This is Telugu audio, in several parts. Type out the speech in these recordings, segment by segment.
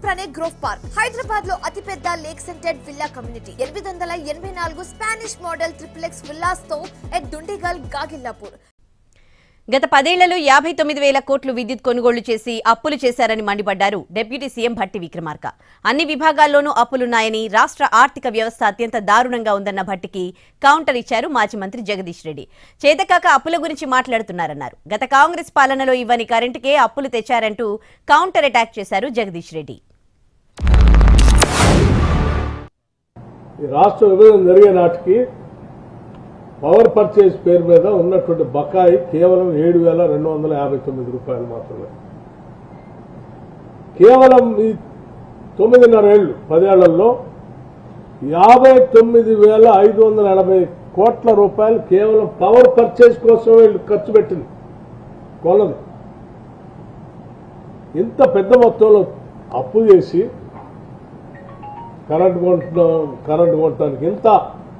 పక్కనే గ్రోవ్ పార్క్ హైదరాబాద్ లో అతిపెద్ద లేక్ సెంటెడ్ విల్లా కమ్యూనిటీ ఎనిమిది వందల ఎనభై నాలుగు స్పానిష్ మోడల్ ట్రిప్లెక్స్ విల్లాస్ తో ఎట్ దుండిగల్ గాగిల్లాపూర్ గత పదేళ్లలో యాభై తొమ్మిది వేల కోట్లు విద్యుత్ కొనుగోళ్లు చేసి అప్పులు చేశారని మండిపడ్డారు డిప్యూటీ సీఎం భట్టి విక్రమార్క అన్ని విభాగాల్లోనూ అప్పులున్నాయని రాష్ట్ర ఆర్థిక వ్యవస్థ అత్యంత దారుణంగా ఉందన్న భట్టికి కౌంటర్ ఇచ్చారు మాజీ మంత్రి జగదీష్ రెడ్డి చేతకాక అప్పుల గురించి మాట్లాడుతున్నారన్నారు గత కాంగ్రెస్ పాలనలో ఇవ్వని కరెంటుకే అప్పులు తెచ్చారంటూ కౌంటర్ అటాక్ చేశారు జగదీష్ రెడ్డి ఈ రాష్ట్ర విభజన జరిగే నాటికి పవర్ పర్చేజ్ పేరు మీద ఉన్నటువంటి బకాయి కేవలం ఏడు వేల రెండు వందల యాభై తొమ్మిది రూపాయలు మాత్రమే కేవలం ఈ తొమ్మిదిన్నర ఏళ్ళు పదేళ్లలో యాభై తొమ్మిది వేల ఐదు వందల ఎనభై కోట్ల రూపాయలు కేవలం పవర్ పర్చేజ్ కోసం వీళ్ళు ఖర్చు పెట్టింది కొన్నది ఇంత పెద్ద మొత్తంలో అప్పు చేసి కరెంట్ కొంటున్నాం కరెంట్ కొనడానికి ఇంత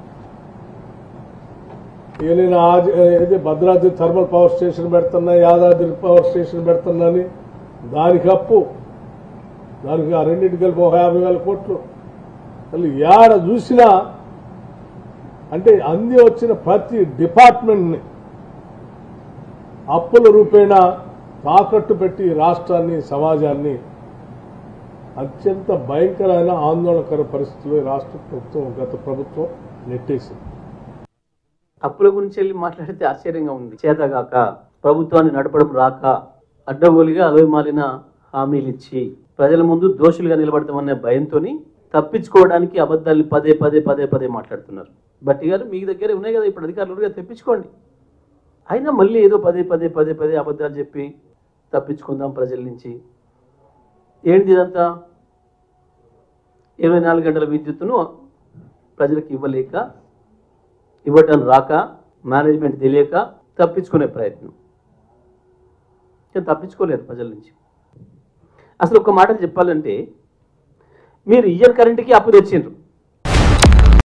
ఇక నేను ఆజ- ఏది భద్రాద్రి థర్మల్ పవర్ స్టేషన్ పెడుతున్నా యాదాద్రి పవర్ స్టేషన్ పెడుతున్నాని దానికి అప్పు దానికి ఆ రెండింటికి కలిపి ఒక యాభై వేల కోట్లు అసలు ఏడ చూసినా అంటే అంది వచ్చిన ప్రతి డిపార్ట్మెంట్ని అప్పుల రూపేణ తాకట్టు పెట్టి ఈ రాష్ట్రాన్ని సమాజాన్ని అత్యంత భయంకరమైన ఆందోళనకర పరిస్థితుల్లో ఈ రాష్ట్ర ప్రభుత్వం గత ప్రభుత్వం నెట్టేసింది అప్పుల గురించి వెళ్ళి మాట్లాడితే ఆశ్చర్యంగా ఉంది చేతగాక ప్రభుత్వాన్ని నడపడం రాక అడ్డగోలుగా అలవిమాలిన హామీలు ఇచ్చి ప్రజల ముందు దోషులుగా నిలబడతామనే భయంతో తప్పించుకోవడానికి అబద్ధాలు పదే పదే పదే పదే మాట్లాడుతున్నారు బట్టి గారు మీ దగ్గర ఉన్నాయి కదా ఇప్పుడు అధికారులుగా తెప్పించుకోండి అయినా మళ్ళీ ఏదో పదే పదే పదే పదే అబద్ధాలు చెప్పి తప్పించుకుందాం ప్రజల నుంచి ఏంటి ఇదంతా ఇరవై నాలుగు గంటల విద్యుత్తును ప్రజలకు ఇవ్వలేక ఇవ్వటం రాక మేనేజ్మెంట్ తెలియక తప్పించుకునే ప్రయత్నం కానీ తప్పించుకోలేరు ప్రజల నుంచి అసలు ఒక మాట చెప్పాలంటే మీరు ఇయ్యర్ కరెంట్కి అప్పు తెచ్చిండ్రు